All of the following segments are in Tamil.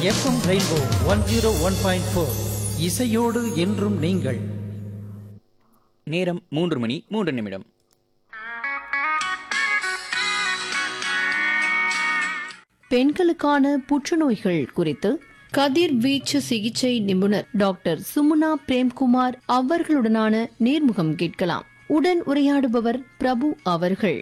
FM Rainbow one zero one point four இசையோடு என்றும் நீங்கள் நேரம் மூன்று மணி மூன்று நிமிடம் பெண்களுக்கான புற்றுநோய்கள் குறித்து கதிர்வீச்சு சிகிச்சை நிபுணர் டாக்டர் சுமுனா பிரேம்குமார் அவர்களுடனான நேர்முகம் கேட்கலாம் உடன் உரையாடுபவர் பிரபு அவர்கள்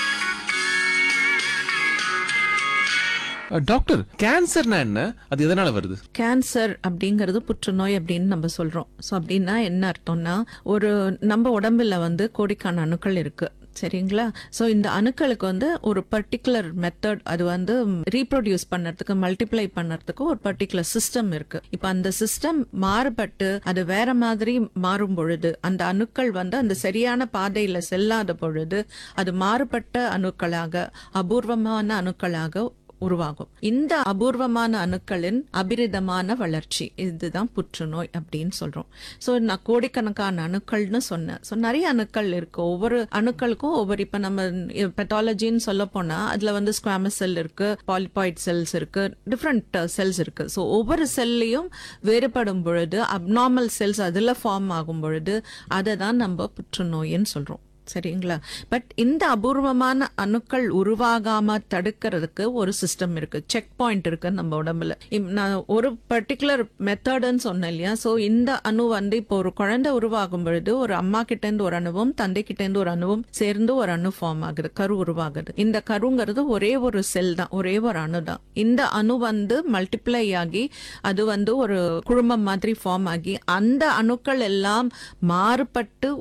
அஹ், டாக்டர் கேன்சர்னா என்ன அது எதனால வருது கேன்சர் அப்படிங்கிறது புற்றுநோய் அப்படின்னு நம்ம சொல்றோம் ஸோ அப்படின்னா என்ன அர்த்தம்னா ஒரு நம்ம உடம்புல வந்து கோடிக்கான அணுக்கள் இருக்கு சரிங்களா ஸோ இந்த அணுக்களுக்கு வந்து ஒரு பர்டிகுலர் மெத்தட் அது வந்து ரீப்ரொடியூஸ் பண்ணறதுக்கு மல்டிப்ளை பண்ணறதுக்கு ஒரு பர்டிகுலர் சிஸ்டம் இருக்கு இப்போ அந்த சிஸ்டம் மாறுபட்டு அது வேற மாதிரி மாறும் பொழுது அந்த அணுக்கள் வந்து அந்த சரியான பாதையில செல்லாத பொழுது அது மாறுபட்ட அணுக்களாக அபூர்வமான அணுக்களாக உருவாகும் இந்த அபூர்வமான அணுக்களின் அபிரிதமான வளர்ச்சி இதுதான் புற்றுநோய் அப்படின்னு சொல்றோம் ஸோ நான் கோடிக்கணக்கான அணுக்கள்னு சொன்னேன் ஸோ நிறைய அணுக்கள் இருக்கு ஒவ்வொரு அணுக்களுக்கும் ஒவ்வொரு இப்போ நம்ம பெத்தாலஜின்னு சொல்ல போனா அதுல வந்து ஸ்குவாமஸ் செல் இருக்கு பாலிபாய்ட் செல்ஸ் இருக்கு டிஃப்ரெண்ட் செல்ஸ் இருக்கு ஸோ ஒவ்வொரு செல்லையும் வேறுபடும் பொழுது அப்நார்மல் செல்ஸ் அதுல ஃபார்ம் ஆகும் பொழுது அதை தான் நம்ம புற்றுநோயின்னு சொல்றோம் சரிங்களா பட் இந்த அபூர்வமான அணுக்கள் உருவாகாம தடுக்கிறதுக்கு ஒரு சிஸ்டம் இருக்கு செக் பாயிண்ட் இருக்கு நம்ம உடம்புல இம்- நான் ஒரு பர்டிகுலர் மெத்தடுன்னு சொன்னேன் இல்லையா ஸோ இந்த அணு வந்து இப்போ ஒரு குழந்தை உருவாகும் பொழுது ஒரு அம்மா கிட்ட இருந்து ஒரு அணுவும் தந்தை கிட்ட இருந்து ஒரு அணுவும் சேர்ந்து ஒரு அணு ஃபார்ம் ஆகுது கரு உருவாகுது இந்த கருங்கிறது ஒரே ஒரு செல் தான் ஒரே ஒரு அணு தான் இந்த அணு வந்து மல்டிப்ளை ஆகி அது வந்து ஒரு குழுமம் மாதிரி ஃபார்ம் ஆகி அந்த அணுக்கள் எல்லாம் மாறுபட்டு